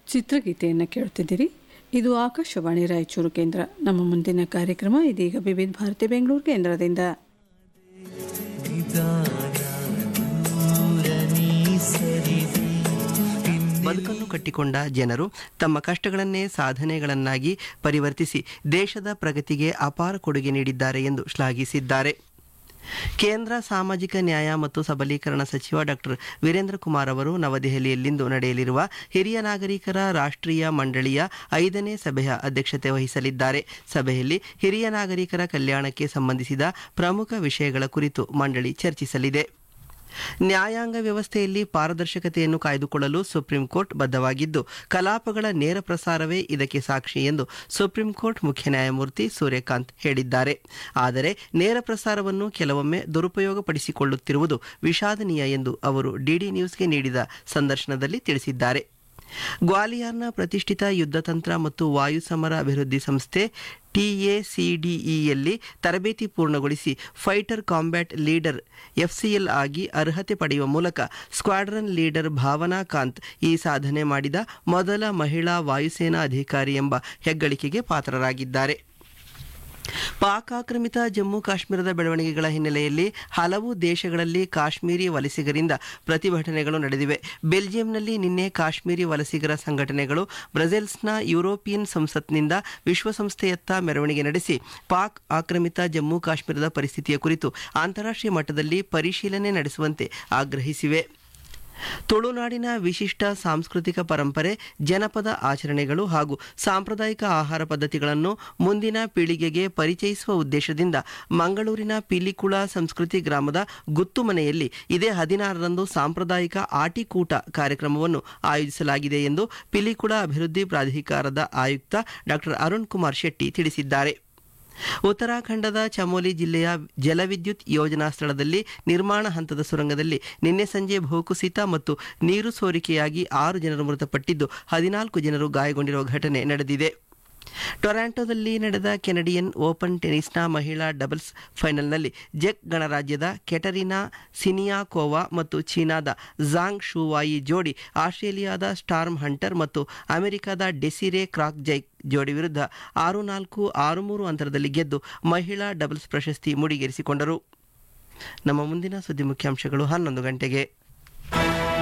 ಚಿತ್ರಗೀತೆಯನ್ನು ಕೇಳುತ್ತಿದ್ದೀರಿ ಇದು ಆಕಾಶವಾಣಿ ರಾಯಚೂರು ಕೇಂದ್ರ ನಮ್ಮ ಮುಂದಿನ ಕಾರ್ಯಕ್ರಮ ಇದೀಗ ವಿವಿಧ ಭಾರತಿ ಬೆಂಗಳೂರು ಕೇಂದ್ರದಿಂದ ಬದುಕನ್ನು ಕಟ್ಟಿಕೊಂಡ ಜನರು ತಮ್ಮ ಕಷ್ಟಗಳನ್ನೇ ಸಾಧನೆಗಳನ್ನಾಗಿ ಪರಿವರ್ತಿಸಿ ದೇಶದ ಪ್ರಗತಿಗೆ ಅಪಾರ ಕೊಡುಗೆ ನೀಡಿದ್ದಾರೆ ಎಂದು ಶ್ಲಾಘಿಸಿದ್ದಾರೆ ಕೇಂದ್ರ ಸಾಮಾಜಿಕ ನ್ಯಾಯ ಮತ್ತು ಸಬಲೀಕರಣ ಸಚಿವ ಡಾಕ್ಟರ್ ವೀರೇಂದ್ರ ಕುಮಾರ್ ಅವರು ನವದೆಹಲಿಯಲ್ಲಿಂದು ನಡೆಯಲಿರುವ ಹಿರಿಯ ನಾಗರಿಕರ ರಾಷ್ಟ್ರೀಯ ಮಂಡಳಿಯ ಐದನೇ ಸಭೆಯ ಅಧ್ಯಕ್ಷತೆ ವಹಿಸಲಿದ್ದಾರೆ ಸಭೆಯಲ್ಲಿ ಹಿರಿಯ ನಾಗರಿಕರ ಕಲ್ಯಾಣಕ್ಕೆ ಸಂಬಂಧಿಸಿದ ಪ್ರಮುಖ ವಿಷಯಗಳ ಕುರಿತು ಮಂಡಳಿ ಚರ್ಚಿಸಲಿದೆ ನ್ಯಾಯಾಂಗ ವ್ಯವಸ್ಥೆಯಲ್ಲಿ ಪಾರದರ್ಶಕತೆಯನ್ನು ಕಾಯ್ದುಕೊಳ್ಳಲು ಸುಪ್ರೀಂ ಕೋರ್ಟ್ ಬದ್ಧವಾಗಿದ್ದು ಕಲಾಪಗಳ ನೇರ ಪ್ರಸಾರವೇ ಇದಕ್ಕೆ ಸಾಕ್ಷಿ ಎಂದು ಸುಪ್ರೀಂ ಕೋರ್ಟ್ ಮುಖ್ಯ ನ್ಯಾಯಮೂರ್ತಿ ಸೂರ್ಯಕಾಂತ್ ಹೇಳಿದ್ದಾರೆ ಆದರೆ ನೇರ ಪ್ರಸಾರವನ್ನು ಕೆಲವೊಮ್ಮೆ ದುರುಪಯೋಗಪಡಿಸಿಕೊಳ್ಳುತ್ತಿರುವುದು ವಿಷಾದನೀಯ ಎಂದು ಅವರು ಡಿಡಿ ನ್ಯೂಸ್ಗೆ ನೀಡಿದ ಸಂದರ್ಶನದಲ್ಲಿ ತಿಳಿಸಿದ್ದಾರೆ ಗ್ವಾಲಿಯರ್ನ ಪ್ರತಿಷ್ಠಿತ ಯುದ್ಧತಂತ್ರ ಮತ್ತು ವಾಯು ಸಮರ ಅಭಿವೃದ್ಧಿ ಸಂಸ್ಥೆ ಟಿಎಸಿಡಿಇಯಲ್ಲಿ ತರಬೇತಿ ಪೂರ್ಣಗೊಳಿಸಿ ಫೈಟರ್ ಕಾಂಬ್ಯಾಟ್ ಲೀಡರ್ ಎಫ್ಸಿಎಲ್ ಆಗಿ ಅರ್ಹತೆ ಪಡೆಯುವ ಮೂಲಕ ಸ್ಕ್ವಾಡ್ರನ್ ಲೀಡರ್ ಭಾವನಾ ಕಾಂತ್ ಈ ಸಾಧನೆ ಮಾಡಿದ ಮೊದಲ ಮಹಿಳಾ ವಾಯುಸೇನಾ ಅಧಿಕಾರಿ ಎಂಬ ಹೆಗ್ಗಳಿಕೆಗೆ ಪಾತ್ರರಾಗಿದ್ದಾರೆ ಪಾಕ್ ಆಕ್ರಮಿತ ಜಮ್ಮು ಕಾಶ್ಮೀರದ ಬೆಳವಣಿಗೆಗಳ ಹಿನ್ನೆಲೆಯಲ್ಲಿ ಹಲವು ದೇಶಗಳಲ್ಲಿ ಕಾಶ್ಮೀರಿ ವಲಸಿಗರಿಂದ ಪ್ರತಿಭಟನೆಗಳು ನಡೆದಿವೆ ಬೆಲ್ಜಿಯಂನಲ್ಲಿ ನಿನ್ನೆ ಕಾಶ್ಮೀರಿ ವಲಸಿಗರ ಸಂಘಟನೆಗಳು ಬ್ರೆಸೆಲ್ಸ್ನ ಯುರೋಪಿಯನ್ ಸಂಸತ್ನಿಂದ ವಿಶ್ವಸಂಸ್ಥೆಯತ್ತ ಮೆರವಣಿಗೆ ನಡೆಸಿ ಪಾಕ್ ಆಕ್ರಮಿತ ಜಮ್ಮು ಕಾಶ್ಮೀರದ ಪರಿಸ್ಥಿತಿಯ ಕುರಿತು ಅಂತಾರಾಷ್ಟ್ರೀಯ ಮಟ್ಟದಲ್ಲಿ ಪರಿಶೀಲನೆ ನಡೆಸುವಂತೆ ಆಗ್ರಹಿಸಿವೆ ತುಳುನಾಡಿನ ವಿಶಿಷ್ಟ ಸಾಂಸ್ಕೃತಿಕ ಪರಂಪರೆ ಜನಪದ ಆಚರಣೆಗಳು ಹಾಗೂ ಸಾಂಪ್ರದಾಯಿಕ ಆಹಾರ ಪದ್ಧತಿಗಳನ್ನು ಮುಂದಿನ ಪೀಳಿಗೆಗೆ ಪರಿಚಯಿಸುವ ಉದ್ದೇಶದಿಂದ ಮಂಗಳೂರಿನ ಪಿಲಿಕುಳ ಸಂಸ್ಕೃತಿ ಗ್ರಾಮದ ಗುತ್ತುಮನೆಯಲ್ಲಿ ಇದೇ ಹದಿನಾರರಂದು ಸಾಂಪ್ರದಾಯಿಕ ಆಟಿಕೂಟ ಕಾರ್ಯಕ್ರಮವನ್ನು ಆಯೋಜಿಸಲಾಗಿದೆ ಎಂದು ಪಿಲಿಕುಳ ಅಭಿವೃದ್ಧಿ ಪ್ರಾಧಿಕಾರದ ಆಯುಕ್ತ ಡಾಕ್ಟರ್ ಅರುಣ್ ಕುಮಾರ್ ಶೆಟ್ಟಿ ತಿಳಿಸಿದ್ದಾರೆ ಉತ್ತರಾಖಂಡದ ಚಮೋಲಿ ಜಿಲ್ಲೆಯ ಜಲವಿದ್ಯುತ್ ಯೋಜನಾ ಸ್ಥಳದಲ್ಲಿ ನಿರ್ಮಾಣ ಹಂತದ ಸುರಂಗದಲ್ಲಿ ನಿನ್ನೆ ಸಂಜೆ ಭೂಕುಸಿತ ಮತ್ತು ನೀರು ಸೋರಿಕೆಯಾಗಿ ಆರು ಜನರು ಮೃತಪಟ್ಟಿದ್ದು ಹದಿನಾಲ್ಕು ಜನರು ಗಾಯಗೊಂಡಿರುವ ಘಟನೆ ನಡೆದಿದೆ ಟೊರಾಂಟೊದಲ್ಲಿ ನಡೆದ ಕೆನಡಿಯನ್ ಓಪನ್ ಟೆನಿಸ್ನ ಮಹಿಳಾ ಡಬಲ್ಸ್ ಫೈನಲ್ನಲ್ಲಿ ಜೆಕ್ ಗಣರಾಜ್ಯದ ಕೆಟರಿನಾ ಸಿನಿಯಾಕೋವಾ ಮತ್ತು ಚೀನಾದ ಝಾಂಗ್ ಶೂವಾಯಿ ಜೋಡಿ ಆಸ್ಟ್ರೇಲಿಯಾದ ಸ್ಟಾರ್ಮ್ ಹಂಟರ್ ಮತ್ತು ಅಮೆರಿಕದ ಡೆಸಿರೆ ಕ್ರಾಕ್ ಜೈಕ್ ಜೋಡಿ ವಿರುದ್ಧ ಆರು ನಾಲ್ಕು ಆರು ಮೂರು ಅಂತರದಲ್ಲಿ ಗೆದ್ದು ಮಹಿಳಾ ಡಬಲ್ಸ್ ಪ್ರಶಸ್ತಿ ಮುಡಿಗೇರಿಸಿಕೊಂಡರು ನಮ್ಮ ಮುಂದಿನ ಸುದ್ದಿ ಮುಖ್ಯಾಂಶಗಳು ಹನ್ನೊಂದು ಗಂಟೆಗೆ